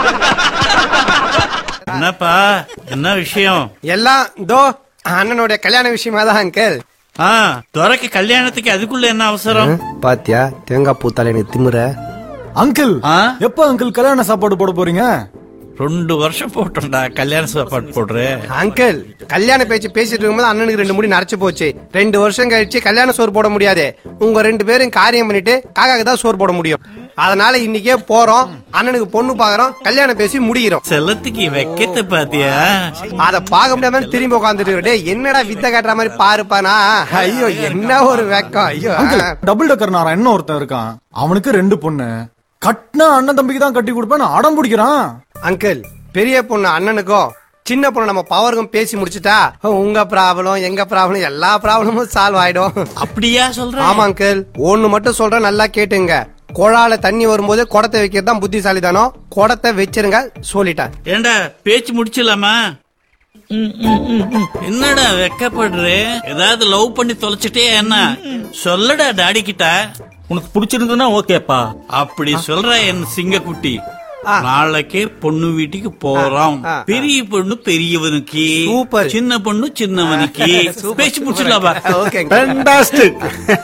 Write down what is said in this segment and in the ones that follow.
என்னப்பா என்ன விஷயம் எல்லாம் இதோ அண்ணனுடைய கல்யாண விஷயமா தான் அங்கிள் ஆ துறைக்கு கல்யாணத்துக்கு அதுக்குள்ள என்ன அவசரம் பாத்தியா தேங்காய் பூத்தால எனக்கு திமுற அங்கிள் ஆ? எப்ப அங்கிள் கல்யாண சாப்பாடு போட போறீங்க ரெண்டு வருஷம் போட்டோம்டா கல்யாண சாப்பாடு போடுறேன் அங்கிள் கல்யாண பேச்சு பேசிட்டு இருக்கும்போது அண்ணனுக்கு ரெண்டு முடி நரைச்சு போச்சு ரெண்டு வருஷம் கழிச்சு கல்யாண சோறு போட முடியாது உங்க ரெண்டு பேரும் காரியம் பண்ணிட்டு காக்காக்கு தான் சோறு போட முடியும் அதனால இன்னைக்கே போறோம் அண்ணனுக்கு பொண்ணு பாக்குறோம் கல்யாணம் பேசி முடிக்கிறோம் செல்லத்துக்கு வைக்கத்தை பாத்தியா அத பார்க்க முடியாம திரும்பி உட்காந்துட்டு டேய் என்னடா வித்த காட்டுற மாதிரி பாருப்பானா ஐயோ என்ன ஒரு வெக்கம் ஐயோ அங்கிள் டபுள் டக்கர் நாரா என்ன ஒருத்தன் இருக்கான் அவனுக்கு ரெண்டு பொண்ணு கட்டினா அண்ணன் தம்பிக்கு தான் கட்டி கொடுப்பேன் அடம் பிடிக்கிறான் அங்கிள் பெரிய பொண்ணு அண்ணனுக்கும் சின்ன பொண்ணு நம்ம பவருக்கும் பேசி முடிச்சுட்டா உங்க ப்ராப்ளம் எங்க ப்ராப்ளம் எல்லா ப்ராப்ளமும் சால்வ் ஆயிடும் அப்படியா சொல்ற ஆமா அங்கிள் ஒண்ணு மட்டும் சொல்றேன் நல்லா கேட்டுங்க குழால தண்ணி வரும்போது குடத்தை வைக்கிறது தான் புத்திசாலிதானோ குடத்தை வச்சிருங்க சொல்லிட்டேன் ஏண்டா பேச்சு முடிச்சிடலாமா ம், ம், ம், ம். என்னடா வெக்கப்படுற ஏதாவது லவ் பண்ணி தொலைச்சிட்டே என்ன சொல்லடா டாடி கிட்ட உனக்கு பிடிச்சிருந்ததுன்னா ஓகேப்பா அப்படி சொல்ற என் சிங்கக்குட்டி ஆ. நாளைக்கே பொண்ணு வீட்டுக்கு போறோம் ஆ, ஆ. பெரிய பொண்ணு பெரியவனுக்கு சூப்பர். சின்ன பொண்ணு சின்னவனுக்கு பேச்சு முடிச்சிடலாமா ஓகே ஃபேண்டாஸ்டிக்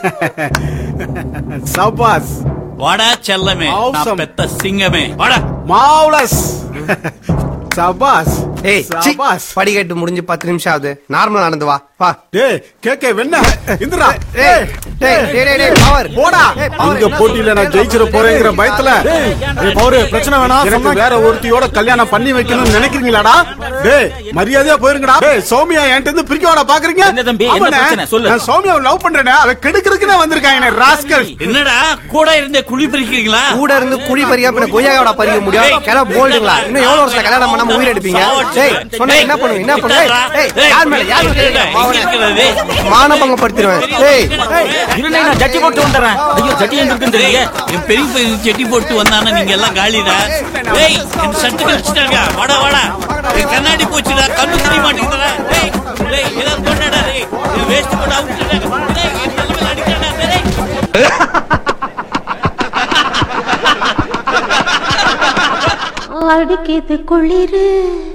சபாஸ் வாடா செல்லமே நான் Awesome. பெத்த சிங்கமே வாடா மாவுலஸ் சபாஸ் ஏய் சி, சபாஸ் படிக்கட்டு முடிஞ்சு பத்து நிமிஷம் ஆகுது நார்மலா நடந்து வா வா டேய் கேக்கே வெண்ண இந்திரா ஏய் டேய் டேய் டேய், டேய் பவர் போடா ஏய், power, இந்த என்ன போட்டியில நான் ஜெயிச்சிட போறேங்கிற பயத்துல ஏய், பவுரு பிரச்சனை வேணாம் எனக்கு சொன்னா வேற ஒருத்தியோட கல்யாணம் பண்ணி வைக்கணும்னு நினைக்கிறீங்களாடா டேய் மரியாதையா போயிருங்கடா டேய் சௌமியா என்கிட்ட இருந்து பிரிக்க வாடா பாக்குறீங்க என்ன தம்பி, என்ன ஆமாண்ணே, பிரச்சனை? சொல்லு. நான் சௌமியாவை லவ் பண்றேனே அவ கெடுக்கிறதுக்குனே வந்திருக்காங்க ராஸ்கல் என்னடா கூட இருந்தே குழி பறிக்கிறீங்களா கூட இருந்து குழி பறியா பின்ன கொய்யாவோட பறிக்க முடியும் கிளம்ப போல்டுங்களா இன்னும் எவ்வளவு வருஷம் கல்யாணம் பண்ணாம உயிர் எடுப்பீங்க டேய் சொன்னா என்ன பண்ணுவீங்க என்ன பண்ணுவீங்க ஏய், ஏய் யார் மேல யார் மேல தெரியுமா? மாவனே. மானபங்கம் படுத்திடுவேன் டேய் இருந்தே நான் ஜட்டி போட்டு வந்துடுறேன் ஐயோ ஜட்டி எங்க இருக்குன்னு டேய், தெரியல என் பெரிய பையன் செட்டி போட்டு வந்தானா நீங்க எல்லாம் காலிடா டேய் என் சட்டு கழிச்சிட்டாங்க வாடா வாடா என் கண்ணாடி போச்சுடா கண்ணு தெரிய மாட்டேங்குதுடா டேய் டேய் ஏதாவது பண்ணடா டேய் வேஸ்ட் பண்ண அவுட்டுட்டாங்க டேய் என் தலைமையில அடிக்கிறானா டேய் அடிக்குது குளிரு